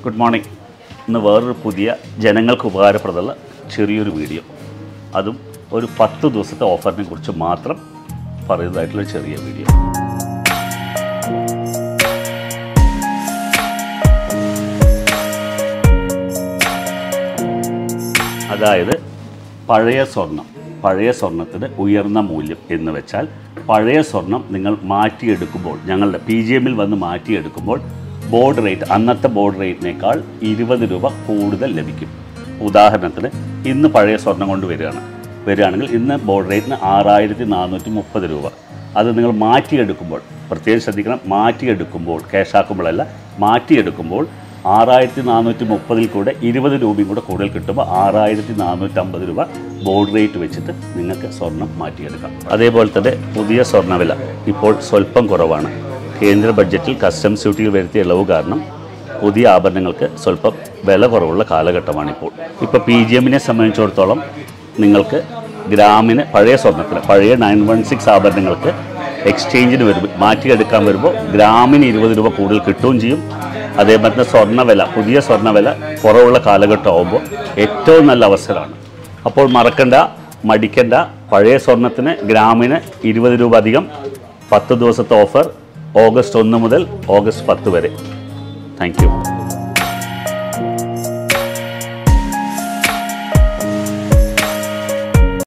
good morning ഇന്ന് വേറൊരു പുതിയ ജനങ്ങൾക്ക് ഉപകാരപ്രദമുള്ള ചെറിയൊരു വീഡിയോ അതും ഒരു പത്ത് ദിവസത്തെ ഓഫറിനെ കുറിച്ച് മാത്രം പറയുന്നതായിട്ടുള്ള ചെറിയ വീഡിയോ അതായത് പഴയ സ്വർണം പഴയ സ്വർണത്തിന് ഉയർന്ന മൂല്യം എന്ന് വെച്ചാൽ പഴയ സ്വർണം നിങ്ങൾ മാറ്റിയെടുക്കുമ്പോൾ ഞങ്ങളുടെ പി ജി എമ്മിൽ വന്ന് മാറ്റിയെടുക്കുമ്പോൾ ബോർഡ് റേറ്റ് അന്നത്തെ ബോർഡ് റേറ്റിനേക്കാൾ ഇരുപത് രൂപ കൂടുതൽ ലഭിക്കും ഉദാഹരണത്തിന് ഇന്ന് പഴയ സ്വർണം കൊണ്ട് വരികയാണ് വരികയാണെങ്കിൽ ഇന്ന് ബോർഡ് റേറ്റിന് ആറായിരത്തി നാനൂറ്റി മുപ്പത് രൂപ അത് നിങ്ങൾ മാറ്റിയെടുക്കുമ്പോൾ പ്രത്യേകം ശ്രദ്ധിക്കണം മാറ്റിയെടുക്കുമ്പോൾ ക്യാഷാക്കുമ്പോഴല്ല മാറ്റിയെടുക്കുമ്പോൾ ആറായിരത്തി നാനൂറ്റി മുപ്പതിൽ കൂടെ ഇരുപത് രൂപയും കൂടെ കൂടുതൽ കിട്ടുമ്പോൾ ആറായിരത്തി നാനൂറ്റമ്പത് രൂപ ബോർഡ് റേറ്റ് വെച്ചിട്ട് നിങ്ങൾക്ക് സ്വർണം മാറ്റിയെടുക്കാം അതേപോലെ തന്നെ പുതിയ സ്വർണ്ണവില ഇപ്പോൾ സ്വല്പം കുറവാണ് കേന്ദ്ര ബഡ്ജറ്റിൽ കസ്റ്റംസ് ഡ്യൂട്ടിയിൽ വരുത്തിയ ഇളവ് കാരണം പുതിയ ആഭരണങ്ങൾക്ക് സ്വല്പം വില കുറവുള്ള കാലഘട്ടമാണിപ്പോൾ ഇപ്പോൾ പി ജി എമ്മിനെ സംബന്ധിച്ചിടത്തോളം നിങ്ങൾക്ക് ഗ്രാമിന് പഴയ സ്വർണ്ണത്തിന് പഴയ നയൻ വൺ സിക്സ് ആഭരണങ്ങൾക്ക് എക്സ്ചേഞ്ചിന് വരുമ്പോൾ മാറ്റിയെടുക്കാൻ വരുമ്പോൾ ഗ്രാമിന് ഇരുപത് രൂപ കൂടുതൽ കിട്ടുകയും ചെയ്യും അതേപോലെ തന്നെ സ്വർണ്ണവില പുതിയ സ്വർണ്ണവില കുറവുള്ള കാലഘട്ടം ആകുമ്പോൾ ഏറ്റവും നല്ല അവസരമാണ് അപ്പോൾ മറക്കണ്ട മടിക്കണ്ട പഴയ സ്വർണത്തിന് ഗ്രാമിന് ഇരുപത് രൂപ അധികം പത്ത് ദിവസത്തെ ഓഫർ ഓഗസ്റ്റ് ഒന്ന് മുതൽ ഓഗസ്റ്റ് പത്ത് വരെ താങ്ക് യു